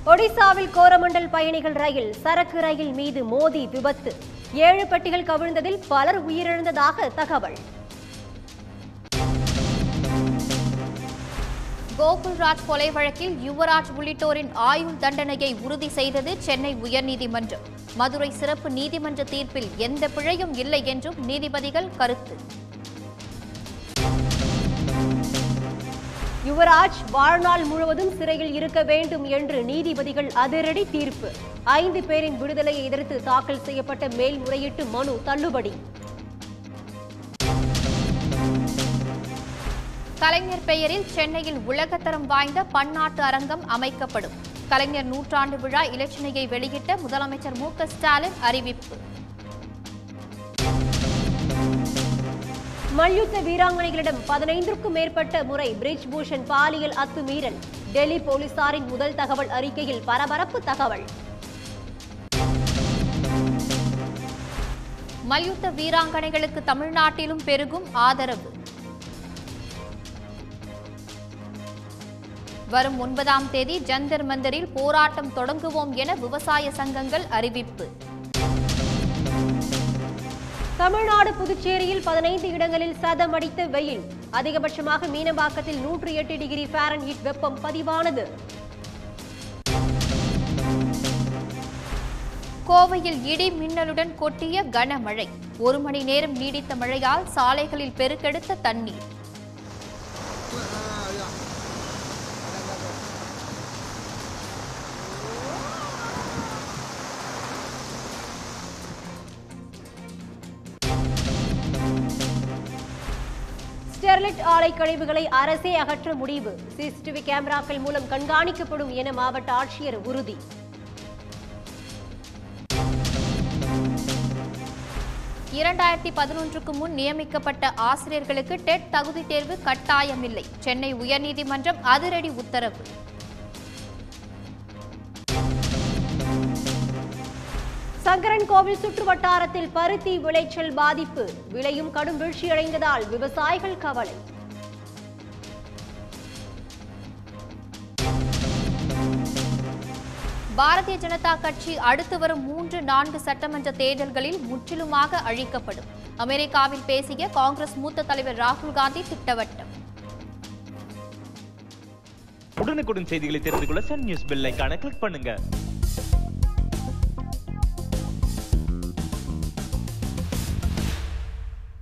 ஒடிசாவில் கோரமண்டல் பயணிகள் ரயில் சரக்கு ரயில் மீது மோதி விபத்து ஏழு பெட்டிகள் கவிழ்ந்ததில் பலர் உயிரிழந்ததாக தகவல் கோகுல்ராஜ் கொலை வழக்கில் யுவராஜ் உள்ளிட்டோரின் ஆயுள் தண்டனையை உறுதி செய்தது சென்னை உயர்நீதிமன்றம் மதுரை சிறப்பு நீதிமன்ற தீர்ப்பில் எந்த பிழையும் இல்லை என்றும் நீதிபதிகள் கருத்து யுவராஜ் வாழ்நாள் முழுவதும் சிறையில் இருக்க வேண்டும் என்று நீதிபதிகள் அதிரடி தீர்ப்பு ஐந்து பேரின் விடுதலையை எதிர்த்து தாக்கல் செய்யப்பட்ட மேல்முறையீட்டு மனு தள்ளுபடி கலைஞர் பெயரில் சென்னையில் உலகத்தரம் வாய்ந்த பன்னாட்டு அரங்கம் அமைக்கப்படும் கலைஞர் நூற்றாண்டு விழா இலச்சினையை வெளியிட்ட முதலமைச்சர் மு க ஸ்டாலின் அறிவிப்பு மல்யுத்த வீராங்கனைகளிடம் பதினைந்திற்கும் மேற்பட்ட முறை பிரிஜ் பூஷன் பாலியல் அத்துமீறல் டெல்லி போலீசாரின் முதல் தகவல் அறிக்கையில் பரபரப்பு தகவல் மல்யுத்த வீராங்கனைகளுக்கு தமிழ்நாட்டிலும் பெருகும் ஆதரவு வரும் ஒன்பதாம் தேதி ஜந்தர் மந்தரில் போராட்டம் தொடங்குவோம் என விவசாய சங்கங்கள் அறிவிப்பு தமிழ்நாடு புதுச்சேரியில் பதினைந்து இடங்களில் சதம் அடித்த வெயில் அதிகபட்சமாக மீனம்பாக்கத்தில் நூற்றி எட்டு டிகிரி ஃபாரன்ஹீட் வெப்பம் பதிவானது கோவையில் இடி மின்னலுடன் கொட்டிய கனமழை ஒரு மணி நேரம் நீடித்த மழையால் சாலைகளில் பெருக்கெடுத்த தண்ணீர் ஸ்டெர்லைட் ஆலை கழிவுகளை அரசே அகற்ற முடிவு சிசிடிவி கேமராக்கள் மூலம் கண்காணிக்கப்படும் என மாவட்ட ஆட்சியர் உறுதி இரண்டாயிரத்தி பதினொன்றுக்கு முன் நியமிக்கப்பட்ட ஆசிரியர்களுக்கு டெட் தகுதி தேர்வு கட்டாயமில்லை சென்னை உயர்நீதிமன்றம் அதிரடி உத்தரவு சங்கரன் கோவில் சுற்று வட்டாரத்தில் பருத்தி விளைச்சல் பாதிப்பு விலையும் கடும் வீழ்ச்சியடைந்ததால் விவசாயிகள் கவலை பாரதிய ஜனதா கட்சி அடுத்து வரும் மூன்று நான்கு சட்டமன்ற தேர்தல்களில் முற்றிலுமாக அழிக்கப்படும் அமெரிக்காவில் பேசிய காங்கிரஸ் மூத்த தலைவர் ராகுல் காந்தி திட்டவட்டம் உடனுக்குடன் செய்திகளை தெரிந்து கொள்ள சன் நியூஸ் பெல் ஐகானை கிளிக் பண்ணுங்க